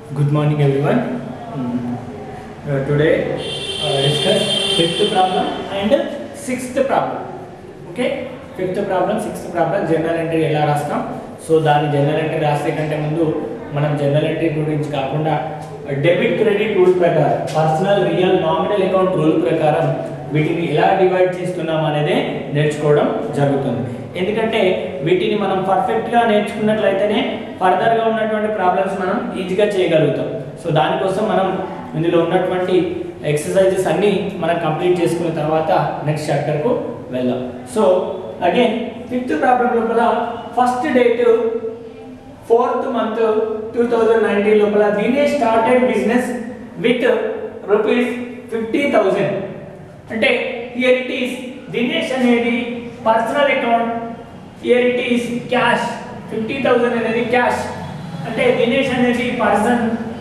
Good morning, everyone. Mm, uh, today, uh, discuss fifth problem and sixth problem. Okay, fifth problem, sixth problem, general entry ఎలా రాస్తాం so దాని general entry రాసే కంటే ముందు మనం general entry గురించి కాకుండా డెబిట్ క్రెడిట్ రూల్ ప్రకారం personal real nominal account rule ప్రకారం వీటిని ఎలా డివైడ్ చేస్తున్నాం అనేది నేర్చుకోవడం జరుగుతుంది ఎందుకంటే వీటిని మనం పర్ఫెక్ట్గా నేర్చుకున్నట్లయితేనే ఫర్దర్గా ఉన్నటువంటి ప్రాబ్లమ్స్ మనం ఈజీగా చేయగలుగుతాం సో దానికోసం మనం ఇందులో ఉన్నటువంటి ఎక్సర్సైజెస్ అన్నీ మనం కంప్లీట్ చేసుకున్న తర్వాత నెక్స్ట్ చాప్టర్కు వెళ్దాం సో అగైన్ ఫిఫ్త్ ప్రాబ్లం లోపల first date fourth month two thousand nineteen లోపల Dinesh started business with rupees fifty thousand అంటే హియర్ ఇట్ ఈస్ దినేష్ అనేది personal account here it is cash fifty thousand అనేది క్యాష్ అంటే దినేష్ అనేది person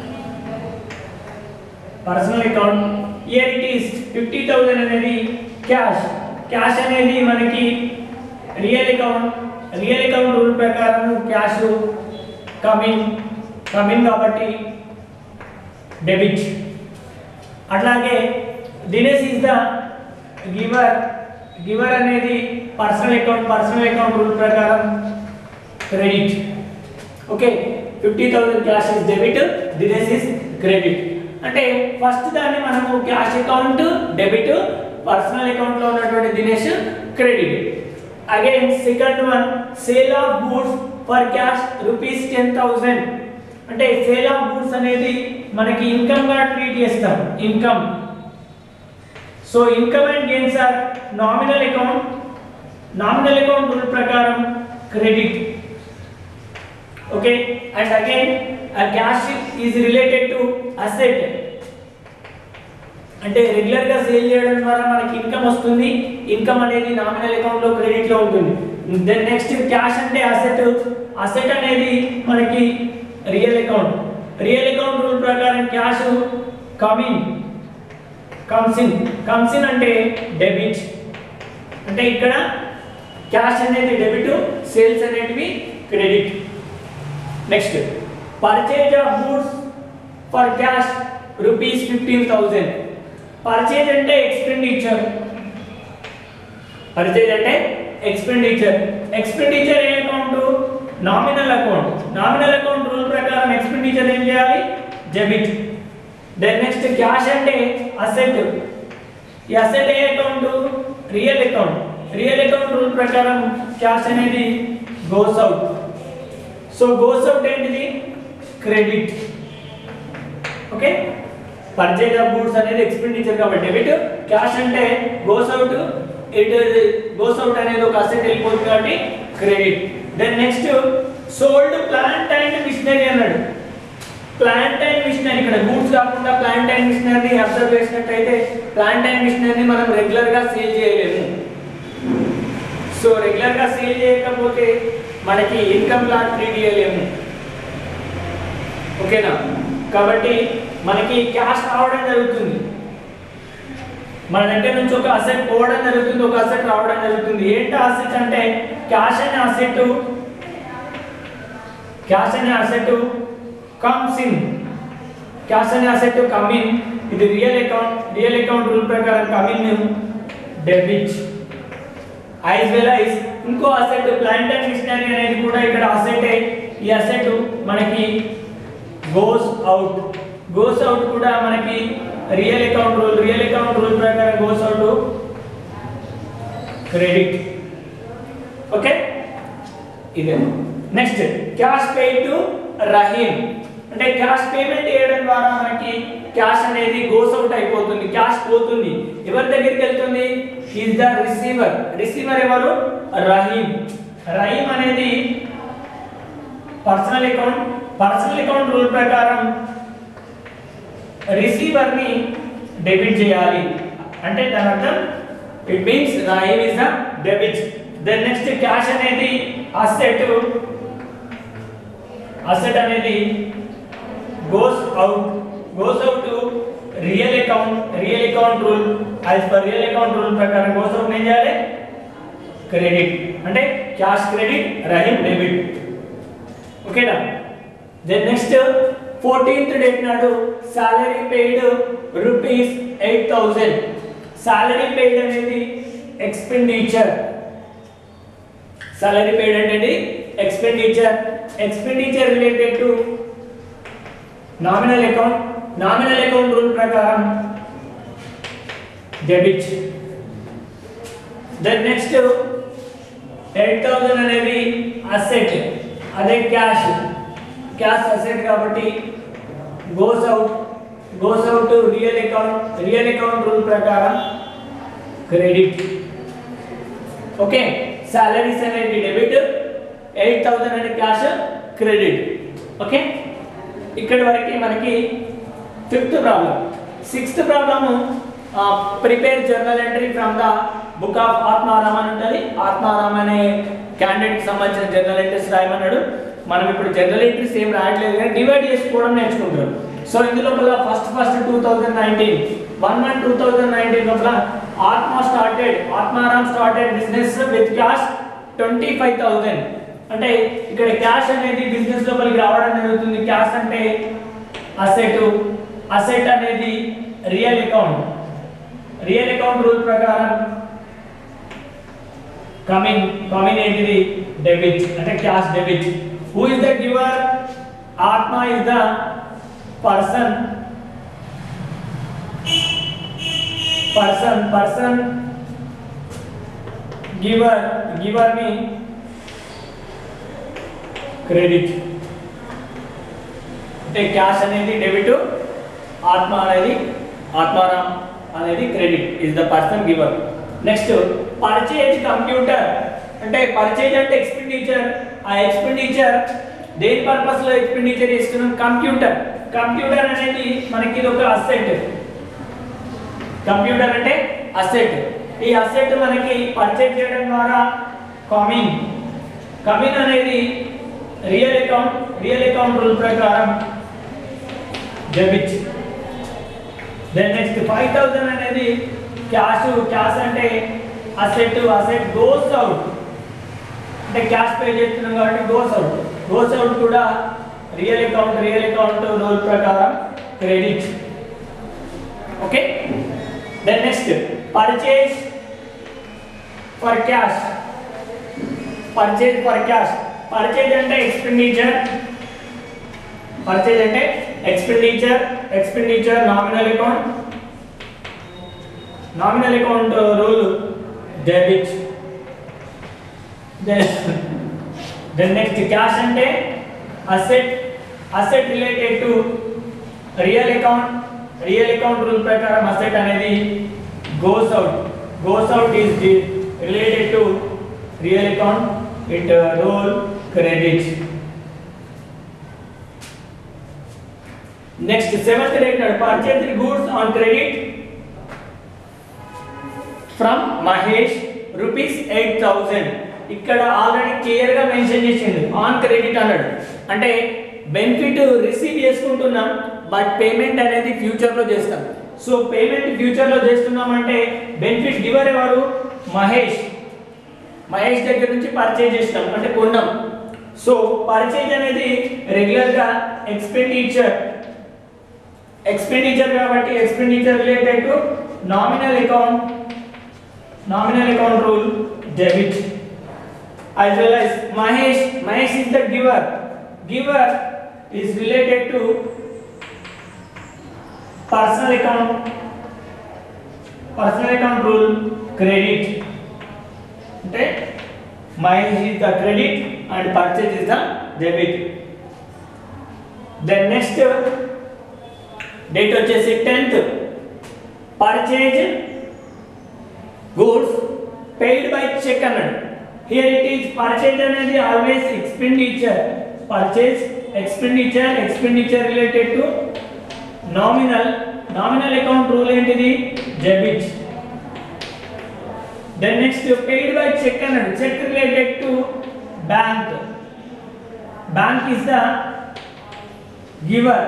personal account here it is fifty thousand అనేది cash cash అనేది మనకి real account real account rule ప్రకారం cash coming coming కాబట్టి డెబిట్ అట్లాగే Dinesh is the giver giver అనేది personal account personal account rule ప్రకారం credit okay fifty thousand cash is debit Dinesh is credit అంటే first దాన్ని మనము cash account debit personal account లో ఉన్నటువంటి Dinesh credit again second one sale of goods for cash rupees ten thousand అంటే sale of goods అనేది మనకి income గా treat చేస్తాం income so income and gains are nominal account nominal account rule ప్రకారం credit okay and again cash is related to asset అంటే regular గా sale చేయడం ద్వారా మనకి ఇన్కమ్ వస్తుంది ఇన్కమ్ అనేది నామినల్ అకౌంట్ లో క్రెడిట్ లో ఉంటుంది దెన్ నెక్స్ట్ క్యాష్ అంటే అసెట్ అసెట్ అనేది మనకి real account real account rule ప్రకారం cash coming comes in comes in అంటే డెబిట్ అంటే ఇక్కడ క్యాష్ అనేది డెబిట్ సేల్స్ అనేటివి credit next purchase of goods for cash rupees fifteen thousand purchase అంటే ఎక్స్పెండిచర్ పర్చేజ్ అంటే ఎక్స్పెండిచర్ ఎక్స్పెండిచర్ ఏ account nominal account nominal account rule ప్రకారం expenditure ఏం చేయాలి డెబిట్ దెన్ నెక్స్ట్ క్యాష్ అంటే అసెట్ ఈ అసెట్ ఏ account real account real account rule ప్రకారం cash అనేది goes out so goes out ఏంటిది credit okay purchase of goods అనేది ఎక్స్పెండిచర్ కాబట్టి డెబిట్ క్యాష్ అంటే goes out it goes out అనేది ఒక అసెట్ వెళ్ళిపోతుంది కాబట్టి credit then next sold plant and machinery అన్నాడు ప్లాంట్ అండ్ మిషనరీ ఇక్కడ గూడ్స్ కాకుండా ప్లాంట్ అండ్ మిషనరీ అబ్జర్వ్ చేసినట్టయితే ప్లాంట్ అండ్ మిషనరీ మనం రెగ్యులర్ గా సేల్ చేయలేము సో రెగ్యులర్ గా సేల్ చేయకపోతే మనకి ఇన్కమ్ లా ట్రీట్ చేయలేము ఓకేనా కాబట్టి మనకి క్యాష్ రావడం జరుగుతుంది మన దగ్గర నుంచి ఒక అసెట్ పోవడం జరుగుతుంది ఒక అసెట్ రావడం జరుగుతుంది ఏంటి అసెట్ అంటే క్యాష్ అనే అసెట్ క్యాష్ అనే అసెట్ కమ్స్ ఇన్ క్యాష్ అనే అసెట్ కమ్ ఇన్ ఇది real account real account rule ప్రకారం come in debit as well as ఇంకో అసెట్ ప్లాంట్ అండ్ మిషనరీ అనేది కూడా ఇక్కడ అసెట్ ఈ అసెట్ మనకి గోస్ అవుట్ గోస్ అవుట్ కూడా మనకి real account rule real account rule ప్రకారం గోస్ అవుట్ క్రెడిట్ ఓకే ఇదే next cash pay to Rahim అంటే క్యాష్ పేమెంట్ చేయడం ద్వారా మనకి క్యాష్ అనేది గోస్ అవుట్ అయిపోతుంది క్యాష్ పోతుంది ఎవరి దగ్గరికి వెళ్తుంది ఈజ్ ద రిసీవర్ రిసీవర్ ఎవరు రహీమ్ రహీమ్ అనేది personal account personal account rule ప్రకారం రిసీవర్ ని డెబిట్ చేయాలి అంటే దాని అర్థం it means Rahim is the debit then next cash అనేది అసెట్ అసెట్ అనేది goes out goes out to real account real account rule as per real account rule ప్రకారం goes out ఏం చేయాలి క్రెడిట్ అంటే క్యాష్ క్రెడిట్ రహీమ్ డెబిట్ ఓకేనా then next fourteenth date నాడు salary paid rupees eight thousand salary paid అనేది expenditure salary paid అంటే expenditure expenditure related to nominal account nominal account rule ప్రకారం debit then next eight thousand అనేది asset అదే cash cash asset కాబట్టి goes out goes out real account real account rule ప్రకారం credit okay salaries అనేది debit eight thousand అనేది cash credit okay ఇక్కడ వరకు మనకి fifth problem sixth problem prepare journal entry from the book of Atmaram అని ఉంటుంది ఆత్మారామ్ అనే క్యాండిడేట్కి సంబంధించిన జర్నల్ ఎంట్రీస్ రాయమన్నాడు మనం ఇప్పుడు జర్నల్ ఎంట్రీస్ ఏం రాయట్లేదు కానీ డివైడ్ చేసుకోవడం నేర్చుకుంటున్నాం సో ఇందులో first first two thousand nineteen one one two thousand nineteen లోపల Atma started Atmaram started business with cash twenty five thousand అంటే ఇక్కడ క్యాష్ అనేది బిజినెస్ లోపలికి రావడం జరుగుతుంది క్యాష్ అంటే అసెట్ అసెట్ అనేది real account real account rule ప్రకారం కమింగ్ కమింగ్ ఏంటిది డెబిట్ అంటే cash debit who is the giver Atma is the person person person giver giver మీ క్రెడిట్ అంటే క్యాష్ అనేది డెబిట్ ఆత్మ అనేది ఆత్మారాం అనేది credit is the person giver next purchase computer అంటే purchase అంటే ఎక్స్పెండిచర్ ఆ ఎక్స్పెండిచర్ దేని పర్పస్ లో ఎక్స్పెండిచర్ చేస్తున్నాం కంప్యూటర్ కంప్యూటర్ అనేది మనకి ఇది ఒక అసెట్ కంప్యూటర్ అంటే అసెట్ ఈ అసెట్ మనకి పర్చేజ్ చేయడం ద్వారా కమింగ్ కమింగ్ అనేది real account real account rule ప్రకారం debit then next five thousand అనేది క్యాష్ క్యాష్ అంటే అసెట్ అసెట్ గోస్ అవుట్ అంటే క్యాష్ పే చేస్తున్నాం కాబట్టి గోస్ అవుట్ గోస్ అవుట్ కూడా real account real account rule ప్రకారం credit okay then next purchase for cash purchase for cash purchase అంటే expenditure purchase అంటే expenditure expenditure nominal account nominal account rule debit then next cash అంటే asset asset related to real account real account rule ప్రకారం asset అనేది goes out goes out is related to real account it role credit next seventh date నాడు purchase goods on credit from Mahesh rupees eight thousand ఇక్కడ already clear గా mention చేసిండు on credit అన్నాడు అంటే benefit receive చేసుకుంటున్నాం but payment అనేది future లో చేస్తాం సో పేమెంట్ ఫ్యూచర్ లో చేస్తున్నాం అంటే బెనిఫిట్ గివర్ ఎవరు మహేష్ మహేష్ దగ్గర నుంచి పర్చేజ్ చేసినాం అంటే కొన్నాం సో పర్చేజ్ అనేది రెగ్యులర్ గా ఎక్స్పెండిచర్ ఎక్స్పెండిచర్ కాబట్టి expenditure related to nominal account nominal account rule debit as well as Mahesh Mahesh is the giver giver is related to personal account personal account rule credit అంటే Mahesh is the credit and purchase is the debit then next date వచ్చేసి tenth purchase goods paid by cheque అన్నాడు here it is purchase అనేది always expenditure purchase expenditure expenditure related to nominal nominal account rule ఏంటిది debit then next paid by cheque అన్నాడు cheque related to bank bank is the giver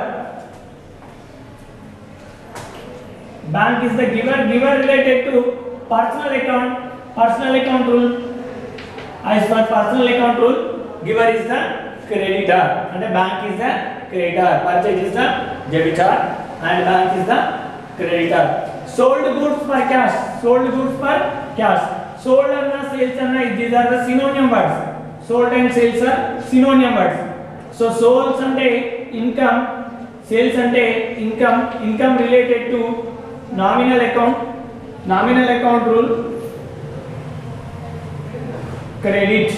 bank is the giver giver related to personal account personal account rule as per personal account rule giver is the creditor and the bank is the creditor purchase is the debitor and bank is the creditor sold goods for cash sold goods for cash sold and sales and these are the synonym words sold and sales are synonym words so souls అంటే income sales అంటే income income related to nominal account nominal account rule credit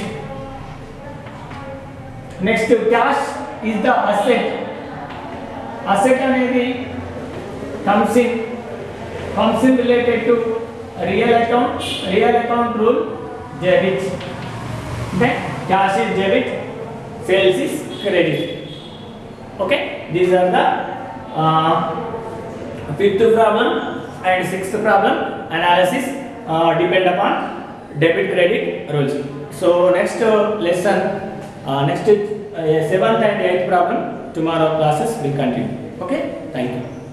next cash is the asset asset అనేది comes in comes in related to real account real account rule debit అంటే cash is debit sales is credit okay these are the fifth problem and sixth problem analysis depend upon debit credit rules so next lesson uh, next uh, seventh and eighth problem tomorrow classes will continue okay thank you